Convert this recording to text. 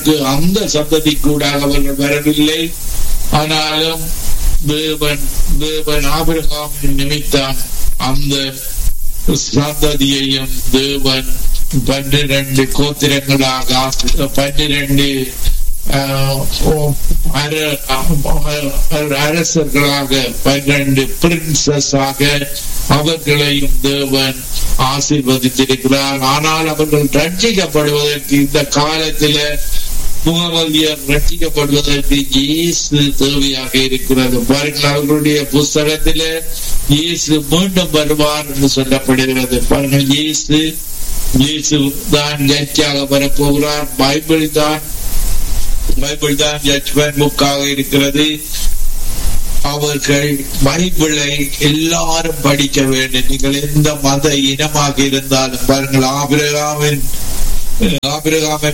அந்த சந்ததி கூட அவர்கள் வரவில்லை ஆனாலும் தேவன் தேவன் ஆபிரகாமின் நிமித்தான் அந்த சந்ததியையும் தேவன் பன்னிரண்டு கோத்திரங்களாக ஆசி- பன்னிரண்டு ஆஹ், ஓ- அர- அ- அரசர்களாக பன்னிரண்டு பிரின்சஸ் ஆக அவர்களையும் தேவன் ஆசீர்வதித்திருக்கிறார் ஆனால் அவர்கள் ரட்சிக்கப்படுவதற்கு இந்த காலத்தில முகமதியர் ரட்சிக்கப்படுவதற்கு இயேசு தேவையாக இருக்கிறது பாருங்கள் அவர்களுடைய புஸ்தகத்தில இயேசு மீண்டும் வருவார் என்று சொல்லப்படுகிறது பாருங்கள் இயேசு இயேசு தான் ஜட்ஜாக வரப்போகிறார் பைபிள் தான் பைபிள் தான் ஜட்ஜ்மெண்ட் புக்காக இருக்கிறது அவர்கள் பைபிளை எல்லாரும் படிக்க வேண்டும் நீங்கள் எந்த மத இனமாக இருந்தாலும் பாருங்கள் ஆபிரகாமின் ஆபிரகாமை